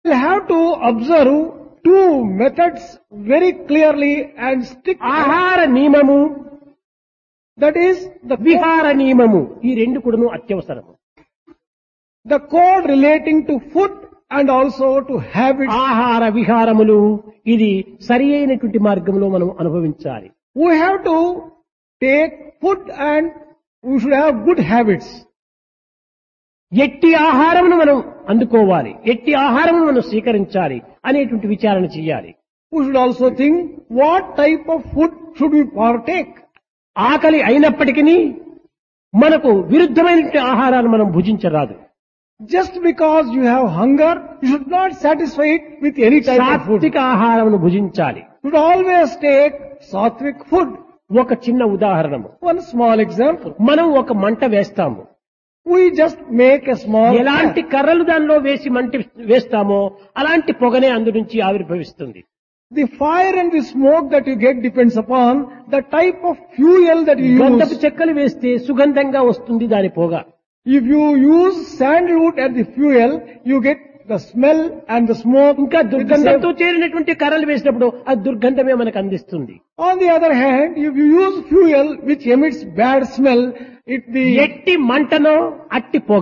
You have to observe two methods very clearly and stick. ఆహార నియమము That is the విహార నియమము ఈ రెండు కూడాను అత్యవసరము the code relating to food and also to habits. ఆహార విహారములు ఇది సరి అయినటువంటి మార్గంలో మనం అనుభవించాలి We have to take food and we should have good habits. ఎట్టి ఆహారమును మనం అందుకోవాలి ఎట్టి ఆహారమును మనం స్వీకరించాలి అనేటువంటి విచారణ చేయాలి We should also think what type of food should we partake. ఆకలి అయినప్పటికీ మనకు విరుద్ధమైనటువంటి ఆహారాన్ని మనం భుజించరాదు Just because you have hunger, you should not satisfy it with any type of food. సాత్విక ఆహారమును భుజించాలి You should always take sattvic food. ఒక చిన్న ఉదాహరణము One small example. మనం ఒక మంట వేస్తాము We just make a small ఎలాంటి fire. కర్రలు దానిలో వేసి మంట వేస్తామో అలాంటి పొగనే అందు నుంచి ఆవిర్భవిస్తుంది The fire and the smoke that you get depends upon the type of fuel that you గంధపు use. చెక్కలు వేస్తే సుగంధంగా వస్తుంది దాని పొగ If you use sandalwood as the fuel, you get the smell and the smoke. ఇంకా with the దుర్గంధంతో same- చేరినటువంటి కర్రలు వేసినప్పుడు ఆ దుర్గంధమే మనకు అందిస్తుంది On the other hand, if you use fuel which emits bad smell, it the, ఎట్టి మంటనో అట్టి పొగ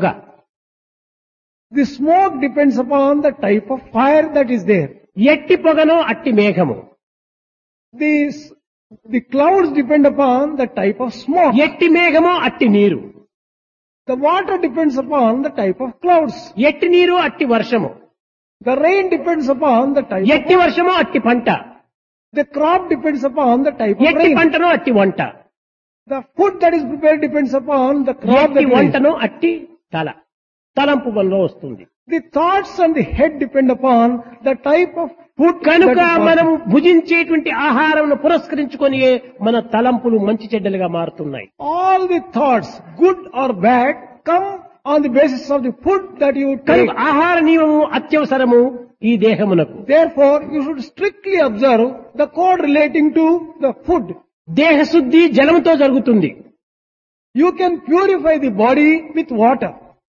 the smoke depends upon the type of fire that is there. ఎట్టి పొగనో అట్టి మేఘము The, s- the clouds depend upon the type of smoke. ఎట్టి మేఘమో అట్టి నీరు The water depends upon the type of clouds. ఎట్టి నీరు అట్టి వర్షము The rain depends upon the type of ఎట్టి వర్షమో అట్టి పంట The crop depends upon the type of ఎట్టి rain. పంటనో అట్టి వంట The food that is prepared depends upon the crop ఎట్టి that is. వంటనో అట్టి తల తలంపు వల్ల వస్తుంది The thoughts and the head depend upon the type of food కనుక that is మనము భుజించేటువంటి ఆహారం పురస్కరించుకొని మన తలంపులు మంచి చెడ్డలుగా మారుతున్నాయి all the thoughts, good or bad, come on the basis of the food that you take. కనుక ఆహార నియమము అత్యవసరము ఈ దేహమునకు Therefore, you should strictly observe the code relating to the food. దేహ శుద్ధి జలముతో జరుగుతుంది You can purify the body with water.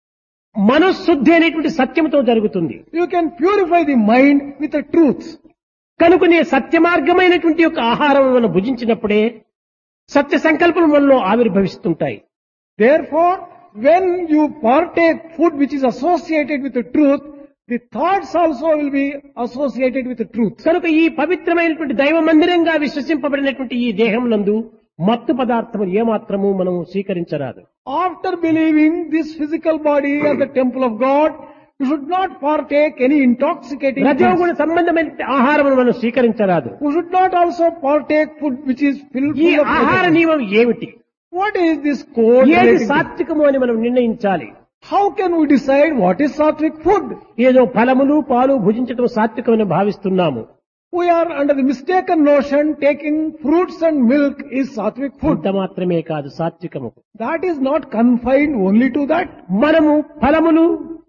మనశుద్ధి అనేటువంటి సత్యముతో జరుగుతుంది You can purify the mind with the truth. కనుకనే సత్య మార్గమైనటువంటి యొక్క ఆహారం మనం భుజించినప్పుడే సత్య సంకల్పం మనలో ఆవిర్భవిస్తుంటాయి Therefore, when you partake food which is associated with the truth, the thoughts also will be associated with the truth. కనుక ఈ పవిత్రమైనటువంటి దైవ మందిరంగా విశ్వసింపబడినటువంటి ఈ దేహం నందు మత్తు పదార్థము ఏమాత్రము మనం స్వీకరించరాదు After believing this physical body as the temple of God, you should not partake any intoxicating రజోగుణ things. సంబంధమైన ఆహారం మనం స్వీకరించరాదు You should not also partake food which is filled ఈ full of ఆహార negativity. నియమం ఏమిటి What is this code? ఏది relating to? సాత్వికము అని మనం నిర్ణయించాలి How can we decide what is sattvic food? ఏదో ఫలములు పాలు భుజించడం సాత్వికమని భావిస్తున్నాము We are under the mistaken notion taking fruits and milk is sattvic food. అంత మాత్రమే కాదు సాత్వికము That is not confined only to that. మనము ఫలములు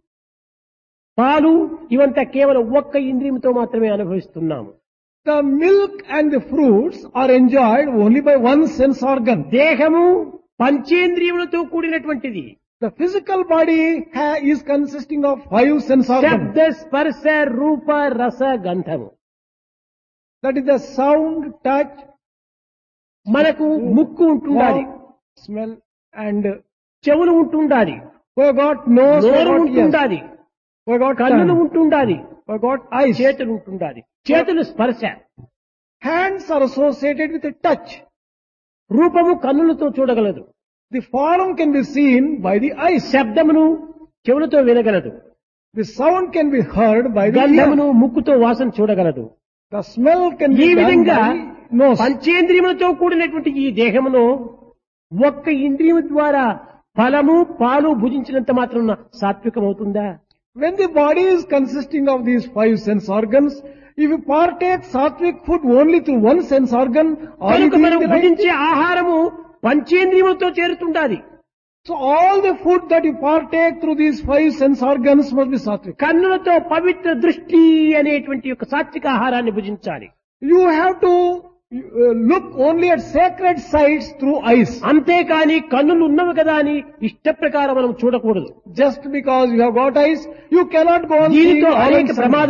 పాలు ఇవంతా కేవలం ఒక్క ఇంద్రియంతో మాత్రమే అనుభవిస్తున్నాము The milk and the fruits are enjoyed only by one sense organ. దేహము పంచేంద్రియములతో కూడినటువంటిది The physical body ha- is consisting of five sense organs. శబ్ద స్పర్శ రూప రస గంధము That is the sound, touch, మనకు ముక్కు ఉంటుండాలి mouth, smell, and చెవులు ఉంటుండాలి we got nose, we నోరు got ears, ఉంటుండాలి we got కన్నులు tongue, ఉంటుండాలి we got eyes. చేతులు ఉంటుండాలి చేతులు స్పర్శ Hands are associated with the touch. రూపము కన్నులతో చూడగలదు The form can be seen by the eyes. శబ్దమును చెవులతో వినగలదు The sound can be heard by the గంధమును ear. ముక్కుతో వాసన చూడగలదు The smell can ఈ be done విధంగా by nose. పంచేంద్రియములతో కూడినటువంటి ఈ దేహమును ఒక్క ఇంద్రియము ద్వారా ఫలము పాలు భుజించినంత మాత్రం సాత్వికమవుతుందా When the body is consisting of these five sense organs, if you partake sattvic food only through one sense organ, are you కనుక doing మనం the right భుజించే ఆహారము పంచేంద్రియములతో చేరుతుండాలి So all the food that you partake through these five sense organs must be sattvic. కన్నులతో పవిత్ర దృష్టి అనేటువంటి యొక్క సాత్విక ఆహారాన్ని భుజించాలి You have to uh, look only at sacred sites through eyes. అంతేకాని కన్నులు ఉన్నవి కదా అని ఇష్ట ప్రకారం మనం చూడకూడదు Just because you have got eyes, you cannot go on seeing దీనితో all అనేక and sundry. ప్రమాదాలు